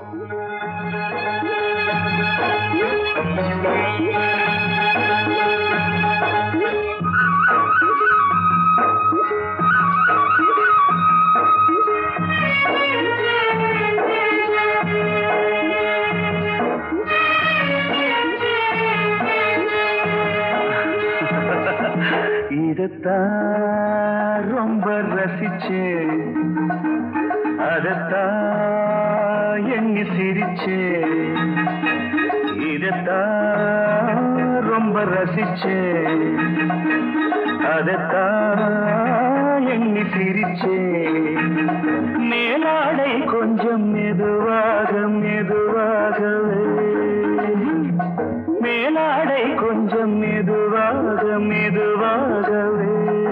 இதத்தான் ரொம்ப ரசிச்சேன் அதத்தான் எண்ணி சிரிச்சேன் இதத்தான் ரொம்ப ரசிச்சேன் அதத்தான் எண்ணி சிரிச்சேன் மேலாடை கொஞ்சம் மெதுவாக மெதுவாகவே மேலாடை கொஞ்சம் மெதுவாக மெதுவாகவே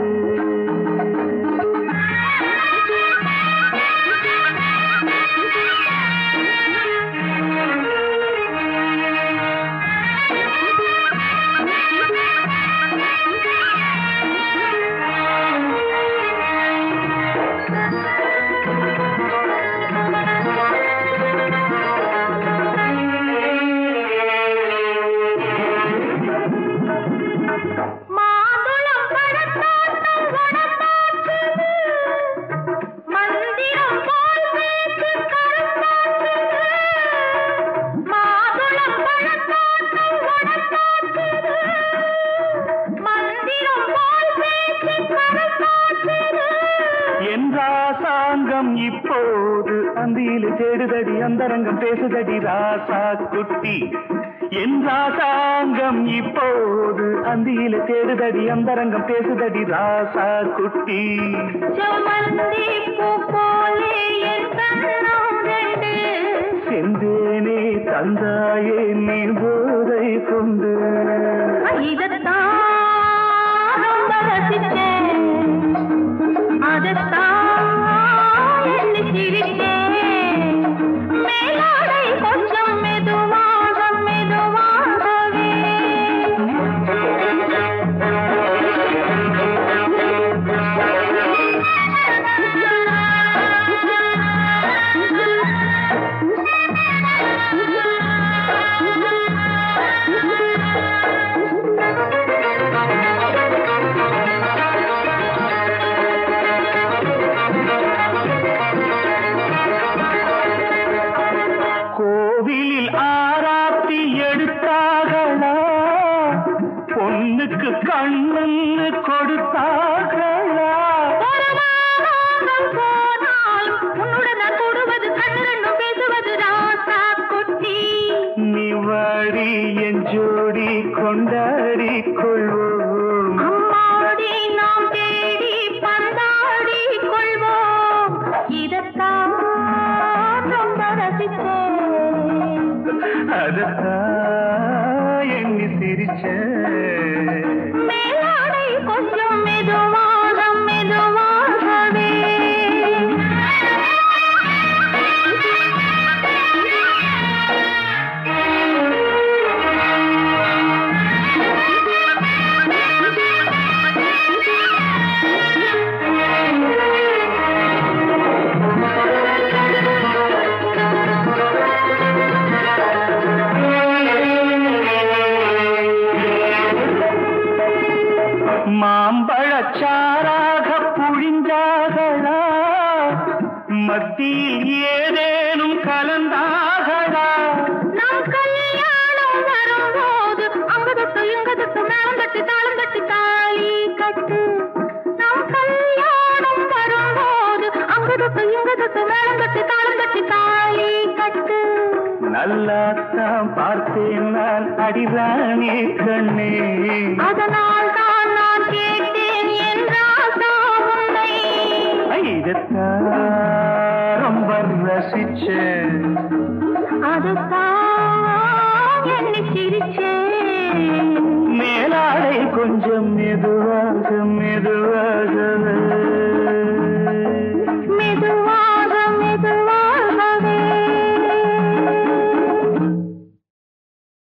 மாதுளம் பழத்தோட்டம் வனப்பாச்சுது. மந்திரம் போல் பேச்சு கருப்பாச்சுது. மாதுளம் பழத்தோட்டம் வனப்பாச்சுது. மந்திரம் போல் பேச்சு கருப்பாச்சுது. என்றாசாங்கம் இப்போது அந்தியில தேடுதடி அந்தரங்கம் பேசுதடி ராசா குட்டி என்றாசாங்கம் இப்போது அந்தியில தேடுதடி அந்தரங்கம் பேசுதடி ராசா குட்டி செவ்வந்தி பூ போலே என் கண்ணம் ரெண்டு. செந்தேனே தந்தாயே நீ போதை கொண்டு இதத்தான் ரொம்ப ரசிச்சேன். அதைத்தான் எண்ணி சிரிச்சேன். மேலாடை கொஞ்சம் மெதுவாக மெதுவாகவே கோவிலில் ஆராத்தி எடுத்தார்களா பொண்ணுக்கு கண்ணுன்னு கொடுத்தார்களா ஒரு வாரம் போனால் உன்னுடன் நான் தொடுவது கண்ணு ரெண்டும் பேசுவது ராசா குட்டி நீ வாடி என் ஜோடி கொண்டாடி கொள்வோம் அம்மாடி நாம் தேடி பந்தாடி கொள்வோம் இதத்தான் ரொம்ப ரசித்தேன் அதத்தான் எண்ணி சிரிச்சேன் மேலாடை கொஞ்சம் மெதுவாக மெதுவாகவே மாம்பழச்சாராக புழிஞ்சாகளா மத்தியில் ஏதேனும் கலந்தாகளா நம் கல்யாணம் வரும்போது அங்கதட்டு இங்கதட்டு மேளம் தட்டி தாளம் தட்டி தாலி கட்டு நம் கல்யாணம் வரும்போது அங்கதட்டு இங்கதட்டு மேளம் தட்டி தாளம் தட்டி தாலி கட்டு நல்லாத்தான் பார்த்தேன் நான் அடிராணி கண்ணே அதனால் தான் நான் கேட்டேன் என்றாசா உன்னை இதத்தான் ரொம்ப ரசிச்சேன் அதுதான் என்னை சிரிச்சேன் மேலாடை கொஞ்சம் மெதுவாக மெதுவாக